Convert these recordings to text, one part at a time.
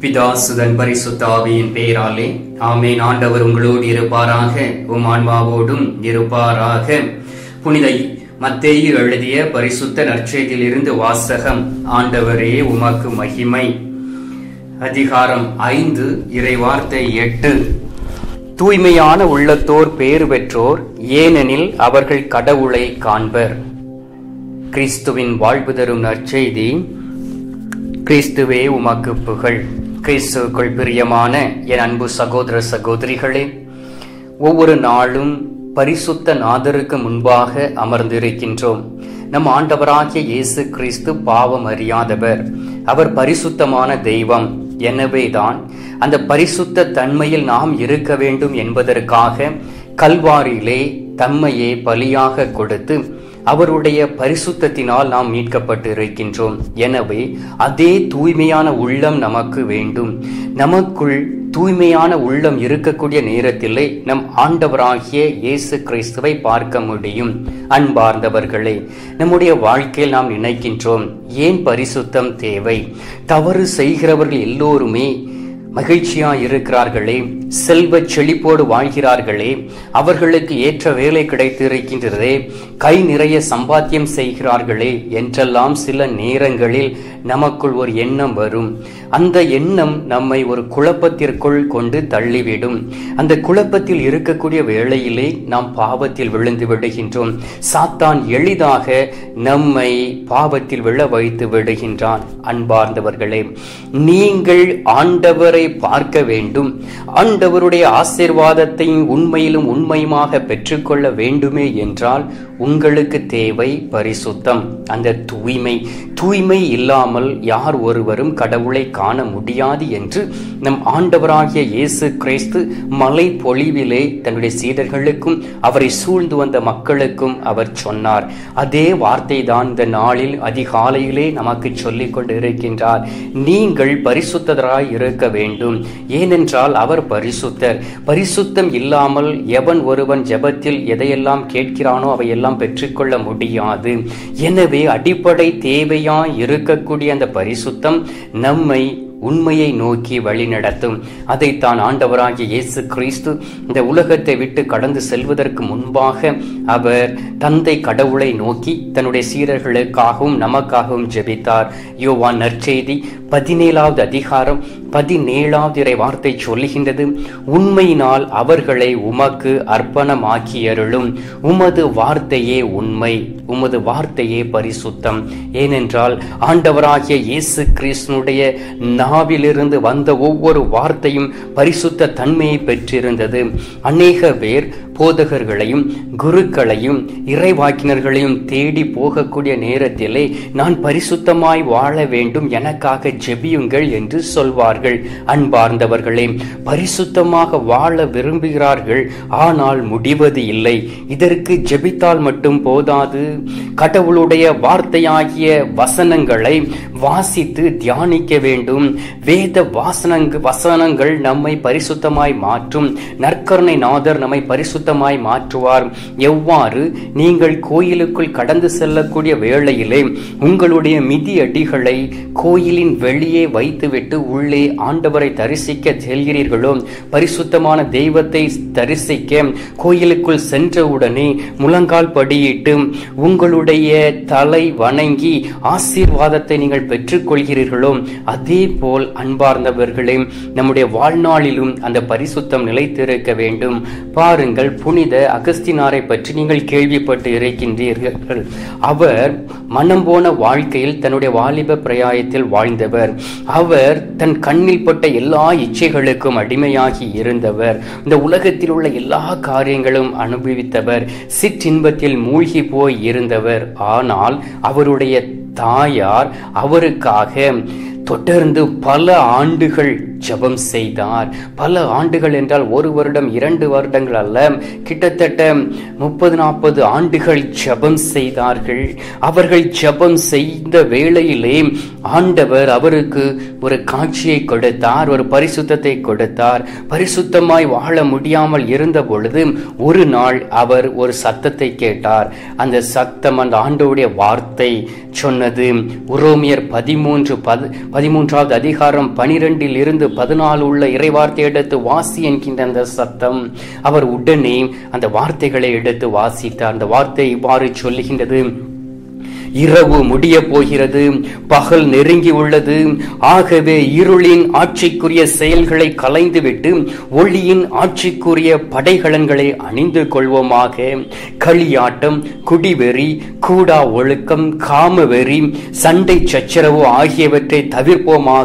பிதா சுதன் பரிசுத்த ஆவியின் பெயராலே ஆமேன் ஆண்டவர் உங்களோடு இருப்பாராக உம் ஆன்மாவோடும் இருப்பாராக புனித மத்தேயு எழுதிய பரிசுத்த நற்செய்தியிலிருந்து வாசகம் ஆண்டவரே உமக்கு மகிமை அதிகாரம் ஐந்து இறைவார்த்தை எட்டு தூய்மையான உள்ளத்தோர் பேறு பெற்றோர் ஏனெனில் அவர்கள் கடவுளை காண்பர் கிறிஸ்துவின் வாழ்வு தரும் நற்செய்தி கிறிஸ்துவே உமக்கு புகழ் கிறிஸ்துவுக்குள் பிரியமான என் அன்பு சகோதர சகோதரிகளே ஒவ்வொரு நாளும் பரிசுத்த நாதருக்கு முன்பாக அமர்ந்திருக்கின்றோம் நம் ஆண்டவராகிய இயேசு கிறிஸ்து பாவம் அறியாதவர் அவர் பரிசுத்தமான தெய்வம் எனவேதான் அந்த பரிசுத்த தன்மையில் நாம் இருக்க வேண்டும் என்பதற்காக கல்வாரியிலே தம்மையே பலியாக கொடுத்து அவருடைய பரிசுத்தத்தினால் நாம் மீட்கப்பட்டு இருக்கின்றோம் எனவே அதே தூய்மையான உள்ளம் நமக்கு வேண்டும் நமக்குள் தூய்மையான உள்ளம் இருக்கக்கூடிய நேரத்திலே நம் ஆண்டவராகிய இயேசு கிறிஸ்துவை பார்க்க முடியும் அன்பார்ந்தவர்களே நம்முடைய வாழ்க்கையில் நாம் நினைக்கின்றோம் ஏன் பரிசுத்தம் தேவை தவறு செய்கிறவர்கள் எல்லோருமே மகிழ்ச்சியா இருக்கிறார்களே செல்வ செழிப்போடு வாழ்கிறார்களே அவர்களுக்கு ஏற்ற வேலை கிடைத்து இருக்கின்றதே கை நிறைய சம்பாத்தியம் செய்கிறார்களே என்றெல்லாம் சில நேரங்களில் நமக்குள் ஒரு எண்ணம் வரும் அந்த எண்ணம் நம்மை ஒரு குழப்பத்திற்குள் கொண்டு தள்ளிவிடும் அந்த குழப்பத்தில் இருக்கக்கூடிய வேளையிலே நாம் பாவத்தில் விழுந்து விடுகின்றோம் சாத்தான் எளிதாக நம்மை பாவத்தில் விழ வைத்து விடுகின்றான் அன்பார்ந்தவர்களே நீங்கள் ஆண்டவரை பார்க்க வேண்டும் ஆண்டவருடைய ஆசிர்வாதத்தையும் உண்மையிலும் உண்மையுமாக பெற்றுக்கொள்ள வேண்டுமே என்றால் உங்களுக்கு தேவை பரிசுத்தம் அந்த தூய்மை தூய்மை இல்லாமல் யார் ஒருவரும் கடவுளை காண முடியாது என்று நம் ஆண்டவராகிய இயேசு கிறிஸ்து மலை பொழிவிலே தன்னுடைய சீடர்களுக்கும் அவரை சூழ்ந்து வந்த மக்களுக்கும் அவர் சொன்னார் அதே வார்த்தை தான் இந்த நாளில் அதிகாலையிலே நமக்கு சொல்லிக் கொண்டு இருக்கின்றார் நீங்கள் பரிசுத்தராய் இருக்க வேண்டும் ஏனென்றால் அவர் பரிசுத்தர் பரிசுத்தம் இல்லாமல் எவன் ஒருவன் ஜெபத்தில் எதையெல்லாம் கேட்கிறானோ அவையெல்லாம் பெற்றுக்கொள்ள முடியாது எனவே அடிப்படை தேவையாய் இருக்கக்கூடிய அந்த பரிசுத்தம் நம்மை உண்மையை நோக்கி வழிநடத்தும் அதைத்தான் ஆண்டவராகிய இயேசு கிறிஸ்து இந்த உலகத்தை விட்டு கடந்து செல்வதற்கு முன்பாக அவர் தந்தை கடவுளை நோக்கி தன்னுடைய சீரர்களுக்காகவும் நமக்காகவும் ஜெபித்தார் யோவான் நற்செய்தி பதினேழாவது அதிகாரம் பதினேழாவது இறை வார்த்தை சொல்லுகின்றது உண்மையினால் அவர்களை உமக்கு அர்ப்பணமாக்கியருளும் உமது வார்த்தையே உண்மை உமது வார்த்தையே பரிசுத்தம் ஏனென்றால் ஆண்டவராகிய இயேசு கிறிஸ்தனுடைய நாவிலிருந்து வந்த ஒவ்வொரு வார்த்தையும் பரிசுத்த தன்மையை பெற்றிருந்தது அநேக பேர் போதகர்களையும் குருக்களையும் இறைவாக்கினர்களையும் தேடி போகக்கூடிய நேரத்திலே நான் பரிசுத்தமாய் வாழ வேண்டும் எனக்காக ஜெபியுங்கள் என்று சொல்வார்கள் அன்பார்ந்தவர்களே பரிசுத்தமாக வாழ விரும்புகிறார்கள் ஆனால் முடிவது இல்லை இதற்கு ஜெபித்தால் மட்டும் போதாது கடவுளுடைய வார்த்தையாகிய வசனங்களை வாசித்து தியானிக்க வேண்டும் வேத வாசனங்க வசனங்கள் நம்மை பரிசுத்தமாய் மாற்றும் நற்கருணை நாதர் நம்மை பரிசுத்தமாய் மாற்றுவார் எவ்வாறு நீங்கள் கோயிலுக்குள் கடந்து செல்லக்கூடிய வேளையிலே உங்களுடைய மிதி அடிகளை கோயிலின் வெளியே வைத்துவிட்டு உள்ளே ஆண்டவரை தரிசிக்க செல்கிறீர்களோ பரிசுத்தமான தெய்வத்தை தரிசிக்க கோயிலுக்குள் சென்றவுடனே முழங்கால் படியிட்டு உங்களுடைய தலை வணங்கி ஆசீர்வாதத்தை நீங்கள் பெற்றுக்கொள்கிறீர்களோ அதே போல் அன்பார்ந்தவர்களே நம்முடைய வாழ்நாளிலும் அந்த பரிசுத்தம் நிலைத்திருக்க வேண்டும் பாருங்கள் புனித அகஸ்தினாரை பற்றி நீங்கள் கேள்விப்பட்டு இருக்கின்றீர்கள் அவர் மனம் போன வாழ்க்கையில் தன்னுடைய வாலிப பிரயாயத்தில் வாழ்ந்தவர் அவர் தன் கண்ணில் பட்ட எல்லா இச்சைகளுக்கும் அடிமையாகி இருந்தவர் இந்த உலகத்தில் உள்ள எல்லா காரியங்களும் அனுபவித்தவர் சிற்றின்பத்தில் மூழ்கி போய் இருந்தவர் ஆனால் அவருடைய தாயார் அவருக்காக தொடர்ந்து பல ஆண்டுகள் ஜெபம் செய்தார் பல ஆண்டுகள் என்றால் ஒரு வருடம் இரண்டு வருடங்கள் அல்ல கிட்டத்தட்ட முப்பது நாற்பது ஆண்டுகள் ஜெபம் செய்தார்கள் அவர்கள் ஜெபம் செய்த வேளையிலே ஆண்டவர் அவருக்கு ஒரு காட்சியை கொடுத்தார் ஒரு பரிசுத்தத்தை கொடுத்தார் பரிசுத்தமாய் வாழ முடியாமல் இருந்த பொழுது ஒரு நாள் அவர் ஒரு சத்தத்தை கேட்டார் அந்த சத்தம் அந்த ஆண்டோடைய வார்த்தை சொன்னது உரோமியர் பதிமூன்று பது பதிமூன்றாவது அதிகாரம் பனிரெண்டில் இருந்து பதினாலு உள்ள இறைவார்த்தை எடுத்து வாசி என்கின்ற அந்த சத்தம் அவர் உடனே அந்த வார்த்தைகளை எடுத்து வாசித்தார் அந்த வார்த்தை இவ்வாறு சொல்லுகின்றது இரவு முடிய போகிறது பகல் நெருங்கி உள்ளது ஆகவே இருளின் ஆட்சிக்குரிய செயல்களை கலைந்துவிட்டு ஒளியின் ஆட்சிக்குரிய படைகலன்களை அணிந்து கொள்வோமாக களியாட்டம் குடிவெறி கூடா ஒழுக்கம் காமவெறி சண்டை சச்சரவு ஆகியவற்றை தவிர்ப்போமாக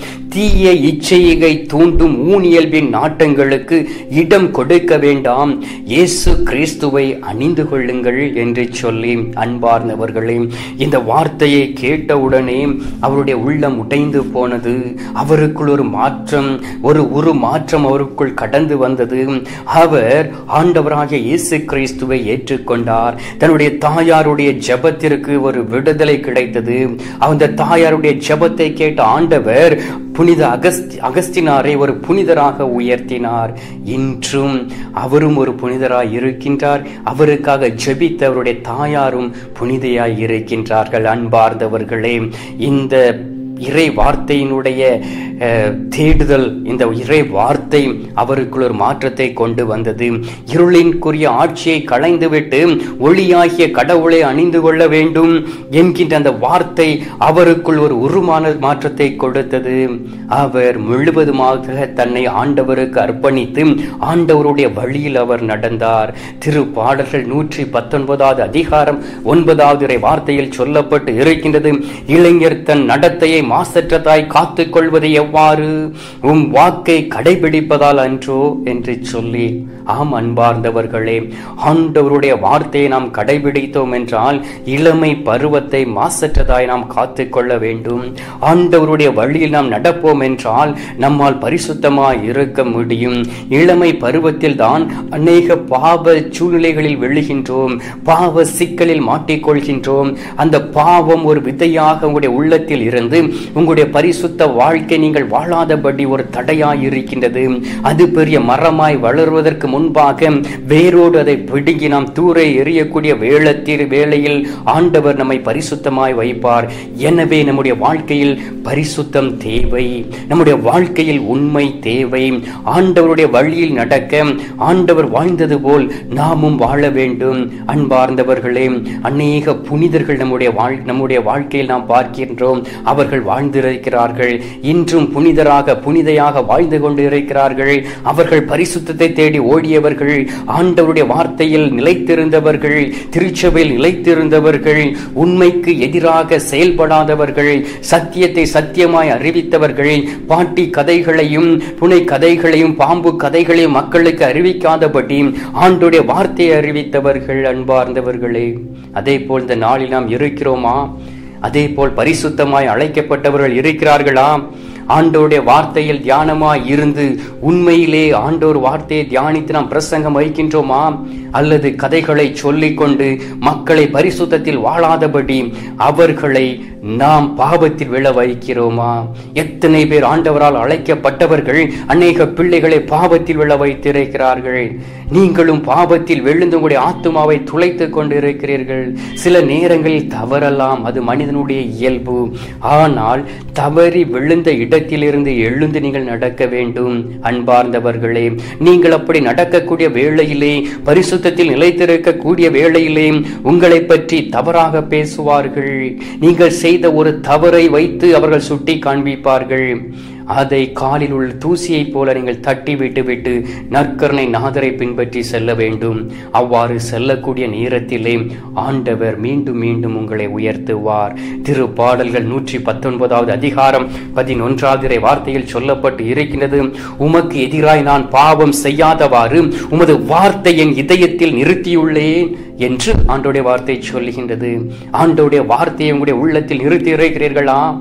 தீய இச்சையை தூண்டும் ஊனியல்பின் நாட்டங்களுக்கு இடம் கொடுக்க வேண்டாம் இயேசு கிறிஸ்துவை அணிந்து கொள்ளுங்கள் என்று சொல்லி அன்பார்ந்தவர்களே இந்த வார்த்தையை கேட்டவுடனே அவருடைய உள்ளம் உடைந்து போனது அவருக்குள் ஒரு மாற்றம் ஒரு உரு மாற்றம் அவருக்குள் கடந்து வந்தது அவர் ஆண்டவராகிய இயேசு கிறிஸ்துவை ஏற்றுக்கொண்டார் தன்னுடைய தாயாருடைய ஜெபத்திற்கு ஒரு விடுதலை கிடைத்தது அந்த தாயாருடைய ஜெபத்தை கேட்ட ஆண்டவர் புனித அகஸ்தி அகஸ்தினாரை ஒரு புனிதராக உயர்த்தினார் இன்றும் அவரும் ஒரு புனிதராய் இருக்கின்றார் அவருக்காக ஜெபித்த அவருடைய தாயாரும் புனிதையாய் இருக்கின்றார்கள் அன்பார்ந்தவர்களே இந்த இறை வார்த்தையினுடைய அஹ், தேடுதல் இந்த இறை வார்த்தை அவருக்குள் ஒரு மாற்றத்தை கொண்டு வந்தது இருளின்குரிய ஆட்சியை களைந்துவிட்டு ஒளியாகிய கடவுளை அணிந்து கொள்ள வேண்டும் என்கின்ற அந்த வார்த்தை அவருக்குள் ஒரு உருமான மாற்றத்தை கொடுத்தது அவர் முழுவதுமாக தன்னை ஆண்டவருக்கு அர்ப்பணித்து ஆண்டவருடைய வழியில் அவர் நடந்தார் திரு பாடல்கள் நூற்றி பத்தொன்பதாவது அதிகாரம் ஒன்பதாவது இறை வார்த்தையில் சொல்லப்பட்டு இருக்கின்றது இளைஞர் தன் நடத்தையை மாசற்றதாய் காத்துக் கொள்வது எவ்வாறு உம் வாக்கை கடைபிடிப்பதால் அன்றோ என்று சொல்லி ஆம் அன்பார்ந்தவர்களே ஆண்டவருடைய வார்த்தையை நாம் கடைபிடித்தோம் என்றால் இளமை பருவத்தை மாசற்றதாய் நாம் காத்துக் கொள்ள வேண்டும் ஆண்டவருடைய வழியில் நாம் நடப்போம் என்றால் நம்மால் பரிசுத்தமாய் இருக்க முடியும் இளமை பருவத்தில் தான் அநேக பாவ சூழ்நிலைகளில் விழுகின்றோம் பாவ சிக்கலில் மாட்டிக்கொள்கின்றோம் அந்த பாவம் ஒரு விதையாக உங்களுடைய உள்ளத்தில் இருந்து உங்களுடைய பரிசுத்த வாழ்க்கை நீங்கள் வாழாதபடி ஒரு தடையாய் இருக்கின்றது அது பெரிய மரமாய் வளருவதற்கு முன்பாக வேரோடு அதை பிடுங்கி நாம் தூரை எறியக்கூடிய வேளத்தில் வேளையில் ஆண்டவர் நம்மை பரிசுத்தமாய் வைப்பார் எனவே நம்முடைய வாழ்க்கையில் பரிசுத்தம் தேவை நம்முடைய வாழ்க்கையில் உண்மை தேவை ஆண்டவருடைய வழியில் நடக்க ஆண்டவர் வாழ்ந்தது போல் நாமும் வாழ வேண்டும் அன்பார்ந்தவர்களே அநேக புனிதர்கள் நம்முடைய வாழ் நம்முடைய வாழ்க்கையில் நாம் பார்க்கின்றோம் அவர்கள் வாழ்ந்திருக்கிறார்கள் இன்றும் புனிதராக புனிதையாக வாழ்ந்து கொண்டு இருக்கிறார்கள் அவர்கள் பரிசுத்தத்தை தேடி ஓடியவர்கள் ஆண்டவருடைய வார்த்தையில் நிலைத்திருந்தவர்கள் திருச்சபையில் நிலைத்திருந்தவர்கள் உண்மைக்கு எதிராக செயல்படாதவர்கள் சத்தியத்தை சத்தியமாய் அறிவித்தவர்கள் பாட்டி கதைகளையும் புனை கதைகளையும் பாம்பு கதைகளையும் மக்களுக்கு அறிவிக்காதபடி ஆண்டுடைய வார்த்தையை அறிவித்தவர்கள் அன்பார்ந்தவர்களே அதே போல் இந்த நாளில் நாம் இருக்கிறோமா அதே போல் பரிசுத்தமாய் அழைக்கப்பட்டவர்கள் இருக்கிறார்களா ஆண்டோருடைய வார்த்தையில் தியானமாய் இருந்து உண்மையிலே ஆண்டோர் வார்த்தையை தியானித்து நாம் பிரசங்கம் வைக்கின்றோமா அல்லது கதைகளை சொல்லிக்கொண்டு மக்களை பரிசுத்தத்தில் வாழாதபடி அவர்களை நாம் பாவத்தில் விழ வைக்கிறோமா எத்தனை பேர் ஆண்டவரால் அழைக்கப்பட்டவர்கள் அநேக பிள்ளைகளை பாவத்தில் விழ வைத்திருக்கிறார்கள் நீங்களும் பாவத்தில் விழுந்து உங்களுடைய ஆத்துமாவை துளைத்துக் கொண்டு இருக்கிறீர்கள் சில நேரங்களில் தவறலாம் அது மனிதனுடைய இயல்பு ஆனால் தவறி விழுந்த இடத்திலிருந்து எழுந்து நீங்கள் நடக்க வேண்டும் அன்பார்ந்தவர்களே நீங்கள் அப்படி நடக்கக்கூடிய வேளையிலே பரிசுத்தத்தில் நிலைத்திருக்கக்கூடிய வேளையிலே உங்களை பற்றி தவறாக பேசுவார்கள் நீங்கள் செய்த ஒரு தவறை வைத்து அவர்கள் சுட்டி காண்பிப்பார்கள் அதை காலில் உள்ள தூசியைப் போல நீங்கள் தட்டி விட்டு விட்டு நற்கருணை நாதரை பின்பற்றி செல்ல வேண்டும் அவ்வாறு செல்லக்கூடிய நேரத்திலே ஆண்டவர் மீண்டும் மீண்டும் உங்களை உயர்த்துவார் திரு பாடல்கள் நூற்றி பத்தொன்பதாவது அதிகாரம் பதினொன்றாவது இறை வார்த்தையில் சொல்லப்பட்டு இருக்கின்றது உமக்கு எதிராய் நான் பாவம் செய்யாதவாறு உமது வார்த்தை என் இதயத்தில் நிறுத்தியுள்ளேன் என்று ஆண்டோடைய வார்த்தை சொல்லுகின்றது ஆண்டோடைய வார்த்தையை உங்களுடைய உள்ளத்தில் நிறுத்தி இருக்கிறீர்களா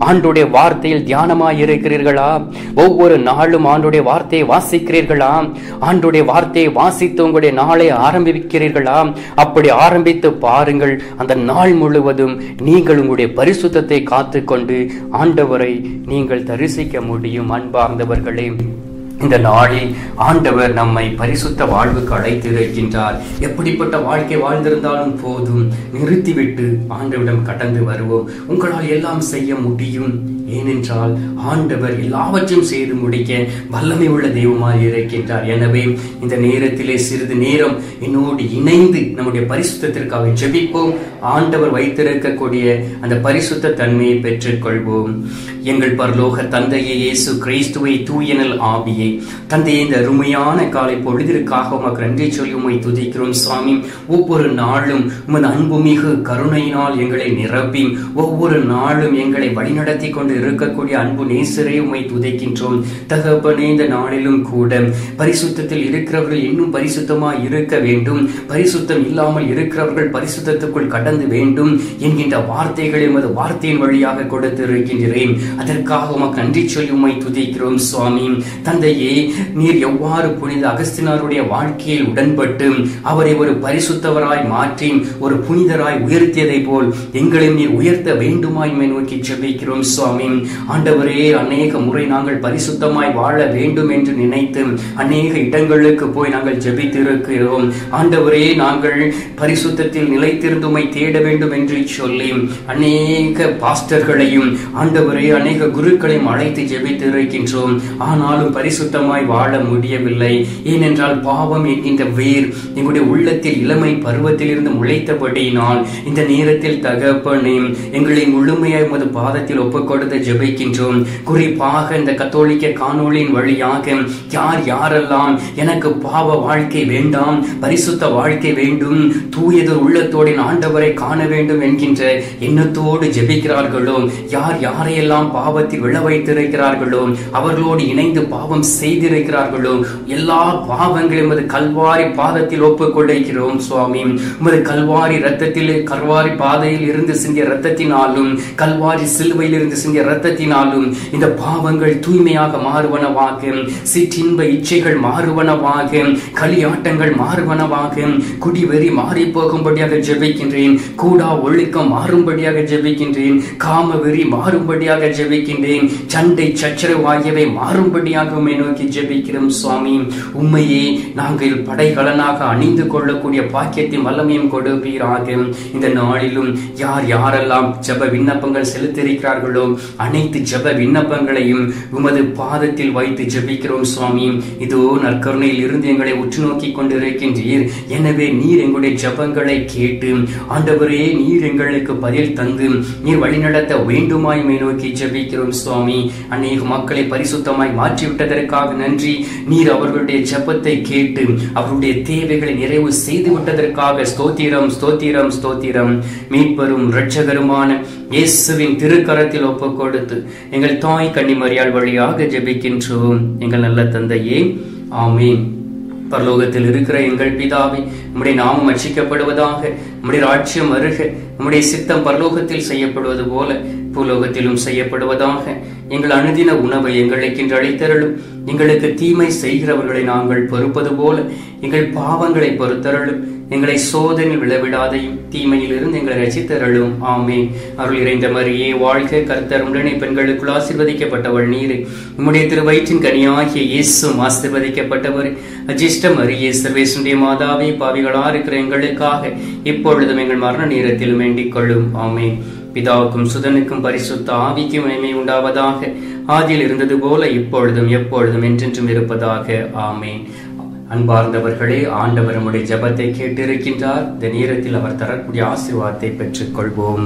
ஆண்டுடைய வார்த்தையில் தியானமாய் இருக்கிறீர்களா ஒவ்வொரு நாளும் ஆண்டுடைய வார்த்தையை வாசிக்கிறீர்களா ஆண்டுடைய வார்த்தையை வாசித்து உங்களுடைய நாளை ஆரம்பிக்கிறீர்களா அப்படி ஆரம்பித்து பாருங்கள் அந்த நாள் முழுவதும் நீங்கள் உங்களுடைய பரிசுத்தத்தை காத்துக்கொண்டு ஆண்டவரை நீங்கள் தரிசிக்க முடியும் அன்பார்ந்தவர்களே இந்த நாளில் ஆண்டவர் நம்மை பரிசுத்த வாழ்வுக்கு அழைத்திருக்கின்றார் எப்படிப்பட்ட வாழ்க்கை வாழ்ந்திருந்தாலும் போதும் நிறுத்திவிட்டு ஆண்டவரிடம் கடந்து வருவோம் உங்களால் எல்லாம் செய்ய முடியும் ஏனென்றால் ஆண்டவர் எல்லாவற்றையும் செய்து முடிக்க வல்லமை உள்ள தெய்வமாய் இருக்கின்றார் எனவே இந்த நேரத்திலே சிறிது நேரம் என்னோடு இணைந்து நம்முடைய பரிசுத்தத்திற்காக ஜெபிப்போம் ஆண்டவர் வைத்திருக்கக்கூடிய அந்த பரிசுத்த தன்மையை பெற்றுக்கொள்வோம் எங்கள் பரலோக தந்தையே இயேசு கிறிஸ்துவை தூயனல் ஆவியை தந்தையை இந்த அருமையான காலை பொழுதிற்காக உமக்கு நன்றி சொல்லி உம்மை துதிக்கிறோம் சுவாமி ஒவ்வொரு நாளும் உமது அன்புமிகு கருணையினால் எங்களை நிரப்பி ஒவ்வொரு நாளும் எங்களை வழிநடத்தி கொண்டு இருக்கக்கூடிய அன்பு நேசரே உம்மை துதைக்கின்றோம் தகப்பனே இந்த நாளிலும் கூட பரிசுத்தத்தில் இருக்கிறவர்கள் இன்னும் பரிசுத்தமாய் இருக்க வேண்டும் பரிசுத்தம் இல்லாமல் இருக்கிறவர்கள் பரிசுத்தத்துக்குள் கடந்து வேண்டும் என்கின்ற வார்த்தைகளை உமது வார்த்தையின் வழியாக கொடுத்திருக்கின்றேன் அதற்காக உமக்கு நன்றி சொல்லி உம்மை துதிக்கிறோம் சுவாமி தந்தையே நீர் எவ்வாறு புனித அகஸ்தினாருடைய வாழ்க்கையில் உடன்பட்டு அவரை ஒரு பரிசுத்தவராய் மாற்றி ஒரு புனிதராய் உயர்த்தியதை போல் எங்களையும் நீர் உயர்த்த வேண்டுமாய் உம்மை நோக்கி ஜெபிக்கிறோம் சுவாமி ஆண்டவரே அநேக முறை நாங்கள் பரிசுத்தமாய் வாழ வேண்டும் என்று நினைத்து அநேக இடங்களுக்கு போய் நாங்கள் ஜெபித்து இருக்கிறோம் ஆண்டவரே நாங்கள் பரிசுத்தத்தில் நிலைத்திருந்துமை தேட வேண்டும் என்று சொல்லி அநேக பாஸ்டர்களையும் ஆண்டவரே அநேக குருக்களையும் அழைத்து ஜெபித்து இருக்கின்றோம் ஆனாலும் பரிசுத்தமாய் வாழ முடியவில்லை ஏனென்றால் பாவம் என்கின்ற வேர் எங்களுடைய உள்ளத்தில் இளமை பருவத்திலிருந்து முளைத்தபடியினால் இந்த நேரத்தில் தகப்பனே எங்களை முழுமையாய் உமது பாதத்தில் ஒப்புக் கொடுத்து ஜெபிக்கின்றோம் குறிப்பாக இந்த கத்தோலிக்க காணொளியின் வழியாக யார் யாரெல்லாம் எனக்கு பாவ வாழ்க்கை வேண்டாம் பரிசுத்த வாழ்க்கை வேண்டும் தூயதொரு உள்ளத்தோடு ஆண்டவரை காண வேண்டும் என்கின்ற எண்ணத்தோடு ஜெபிக்கிறார்களோ யார் யாரையெல்லாம் பாவத்தில் விழ வைத்திருக்கிறார்களோ அவர்களோடு இணைந்து பாவம் செய்திருக்கிறார்களோ எல்லா பாவங்களையும் உமது கல்வாரி பாதத்தில் ஒப்புக் கொள்கிறோம் சுவாமி உமது கல்வாரி ரத்தத்தில் கல்வாரி பாதையில் இருந்து சிந்திய ரத்தத்தினாலும் கல்வாரி சிலுவையில் இருந்து சிந்திய ரத்தத்தினாலும் இந்த பாவங்கள் தூய்மையாக மாறுவனவாக சிற்றின்ப இச்சைகள் மாறுவனவாக களியாட்டங்கள் மாறுவனவாக குடிவெறி மாறி போகும்படியாக ஜெபிக்கின்றேன் கூடா ஒழுக்கம் மாறும்படியாக ஜெபிக்கின்றேன் காம வெறி மாறும்படியாக ஜெபிக்கின்றேன் சண்டை சச்சரவு ஆகியவை மாறும்படியாக உம்மை நோக்கி ஜெபிக்கிறோம் சுவாமி உண்மையே நாங்கள் படைகலனாக அணிந்து கொள்ளக்கூடிய பாக்கியத்தையும் வல்லமையும் கொடுப்பீராக இந்த நாளிலும் யார் யாரெல்லாம் ஜெப விண்ணப்பங்கள் செலுத்தியிருக்கிறார்களோ அனைத்து ஜெப விண்ணப்பங்களையும் உமது பாதத்தில் வைத்து ஜெபிக்கிறோம் சுவாமி இதோ நற்கருணையில் இருந்து எங்களை உற்று நோக்கி கொண்டிருக்கின்றீர் எனவே நீர் எங்களுடைய ஜெபங்களை கேட்டு ஆண்டவரே நீர் எங்களுக்கு பதில் தந்து நீர் வழிநடத்த வேண்டுமாய் மை நோக்கி ஜெபிக்கிறோம் சுவாமி அநேக மக்களை பரிசுத்தமாய் மாற்றிவிட்டதற்காக நன்றி நீர் அவர்களுடைய ஜெபத்தை கேட்டு அவருடைய தேவைகளை நிறைவு செய்து விட்டதற்காக ஸ்தோத்திரம் ஸ்தோத்திரம் ஸ்தோத்திரம் மீட்பரும் இரட்சகருமான இயேசுவின் திருக்கரத்தில் ஒப்புக் கொடுத்து எங்கள் தாய் கன்னிமரியாள் வழியாக ஜெபிக்கின்றோம் எங்கள் நல்ல தந்தையே ஆமீன் பரலோகத்தில் இருக்கிற எங்கள் பிதாவே உம்முடைய நாமம் அச்சிக்கப்படுவதாக உம்முடைய ராட்சியம் அருக உம்முடைய சித்தம் பரலோகத்தில் செய்யப்படுவது போல பூலோகத்திலும் செய்யப்படுவதாக எங்கள் அனுதின உணவை எங்களுக்கு இன்று அளித்தருளும் எங்களுக்கு தீமை செய்கிறவர்களை நாங்கள் பொறுப்பது போல எங்கள் பாவங்களை பொறுத்தருளும் எங்களை சோதனையில் விழவிடாதையும் தீமையில் இருந்து எங்களை ரசித்தருளும் ஆமே அருள் இறைந்த மரியே வாழ்க கர்த்தர் உடனே பெண்களுக்குள் ஆசிர்வதிக்கப்பட்டவள் நீரே உம்முடைய திருவயிற்றின் கனியாகிய இயேசும் ஆசிர்வதிக்கப்பட்டவர் அஜிஷ்டம் அரியே சர்வேசுடைய மாதாவே பாவிகளா இருக்கிற எங்களுக்காக இப்பொழுதும் எங்கள் மரண நேரத்தில் வேண்டிக் கொள்ளும் ஆமே பிதாவுக்கும் சுதனுக்கும் பரிசுத்த ஆவிக்கும் மகிமை உண்டாவதாக ஆதியில் இருந்தது போல இப்பொழுதும் எப்பொழுதும் என்றென்றும் இருப்பதாக ஆமேன் அன்பார்ந்தவர்களே ஆண்டவர் நம்முடைய ஜெபத்தை கேட்டிருக்கின்றார் இந்த நேரத்தில் அவர் தரக்கூடிய ஆசீர்வாதத்தை பெற்றுக் கொள்வோம்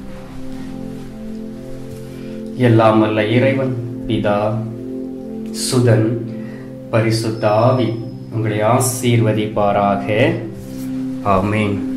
எல்லாம் வல்ல இறைவன் பிதா சுதன் பரிசுத்த ஆவி உங்களை ஆசீர்வதிப்பாராக ஆமேன்